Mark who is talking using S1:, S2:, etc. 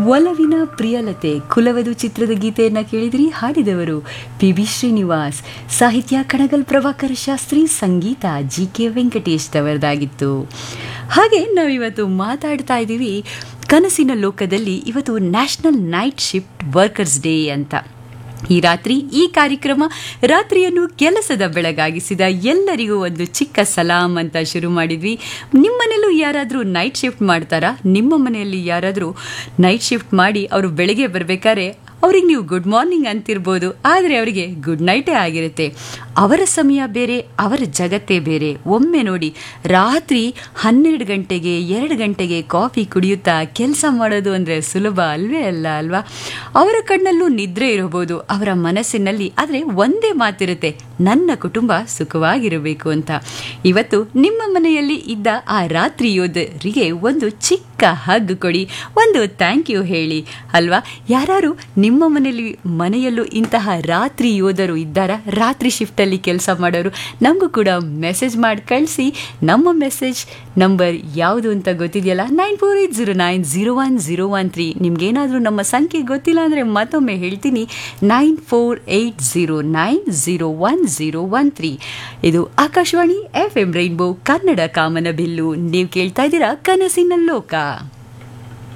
S1: ಒಲವಿನ ಪ್ರಿಯಲತೆ ಕುಲವದು ಚಿತ್ರದ ಗೀತೆಯನ್ನು ಕೇಳಿದ್ರಿ ಹಾಡಿದವರು ಪಿ ಬಿ ಶ್ರೀನಿವಾಸ್ ಸಾಹಿತ್ಯ ಕಣಗಲ್ ಪ್ರಭಾಕರ ಶಾಸ್ತ್ರಿ ಸಂಗೀತ ಜಿ ಕೆ ವೆಂಕಟೇಶ್ ಅವರದಾಗಿತ್ತು ಹಾಗೆ ನಾವಿವತ್ತು ಮಾತಾಡ್ತಾ ಇದ್ದೀವಿ ಕನಸಿನ ಲೋಕದಲ್ಲಿ ಇವತ್ತು national night shift workers day ಅಂತ ಈ ರಾತ್ರಿ ಈ ಕಾರ್ಯಕ್ರಮ ರಾತ್ರಿಯನ್ನು ಕೆಲಸದ ಬೆಳಗಾಗಿಸಿದ ಎಲ್ಲರಿಗೂ ಒಂದು ಚಿಕ್ಕ ಸಲಾಂ ಅಂತ ಶುರು ಮಾಡಿದ್ವಿ ನಿಮ್ಮನೆಯಲ್ಲೂ ಯಾರಾದರೂ ನೈಟ್ ಶಿಫ್ಟ್ ಮಾಡ್ತಾರಾ ನಿಮ್ಮ ಮನೆಯಲ್ಲಿ ಯಾರಾದರೂ ನೈಟ್ ಶಿಫ್ಟ್ ಮಾಡಿ ಅವರು ಬೆಳಗ್ಗೆ ಬರಬೇಕಾದ್ರೆ ಅವ್ರಿಗೆ ನೀವು ಗುಡ್ ಮಾರ್ನಿಂಗ್ ಅಂತಿರ್ಬೋದು ಆದರೆ ಅವರಿಗೆ ಗುಡ್ ನೈಟೇ ಆಗಿರುತ್ತೆ ಅವರ ಸಮಯ ಬೇರೆ ಅವರ ಜಗತ್ತೇ ಬೇರೆ ಒಮ್ಮೆ ನೋಡಿ ರಾತ್ರಿ ಹನ್ನೆರಡು ಗಂಟೆಗೆ ಎರಡು ಗಂಟೆಗೆ ಕಾಫಿ ಕುಡಿಯುತ್ತಾ ಕೆಲಸ ಮಾಡೋದು ಅಂದರೆ ಸುಲಭ ಅಲ್ವೇ ಅಲ್ಲ ಅಲ್ವಾ ಅವರ ಕಣ್ಣಲ್ಲೂ ನಿದ್ರೆ ಇರಬಹುದು ಅವರ ಮನಸ್ಸಿನಲ್ಲಿ ಆದರೆ ಒಂದೇ ಮಾತಿರುತ್ತೆ ನನ್ನ ಕುಟುಂಬ ಸುಖವಾಗಿರಬೇಕು ಅಂತ ಇವತ್ತು ನಿಮ್ಮ ಮನೆಯಲ್ಲಿ ಇದ್ದ ಆ ರಾತ್ರಿ ಯೋಧರಿಗೆ ಒಂದು ಚಿಕ್ಕ ಹಗ್ ಕೊಡಿ ಒಂದು ಥ್ಯಾಂಕ್ ಯು ಹೇಳಿ ಅಲ್ವಾ ಯಾರು ನಿಮ್ಮ ಮನೆಯಲ್ಲಿ ಮನೆಯಲ್ಲೂ ಇಂತಹ ರಾತ್ರಿ ಯೋಧರು ಇದ್ದಾರಾ ರಾತ್ರಿ ಶಿಫ್ಟಲ್ಲಿ ಕೆಲಸ ಮಾಡೋರು ನಮಗೂ ಕೂಡ ಮೆಸೇಜ್ ಮಾಡಿ ಕಳಿಸಿ ನಮ್ಮ ಮೆಸೇಜ್ ನಂಬರ್ ಯಾವುದು ಅಂತ ಗೊತ್ತಿದೆಯಲ್ಲ nine four eight zero nine zero one zero one three ನಿಮ್ಗೇನಾದರೂ ನಮ್ಮ ಸಂಖ್ಯೆ ಗೊತ್ತಿಲ್ಲ ಅಂದರೆ ಮತ್ತೊಮ್ಮೆ ಹೇಳ್ತೀನಿ nine four eight zero nine zero one zero one three ಇದು Akashvani F M rainbow Kannada ಕಾಮನ ಬಿಲ್ಲು ನೀವು ಕೇಳ್ತಾ ಇದ್ದೀರಾ ಕನಸಿನ ಲೋಕ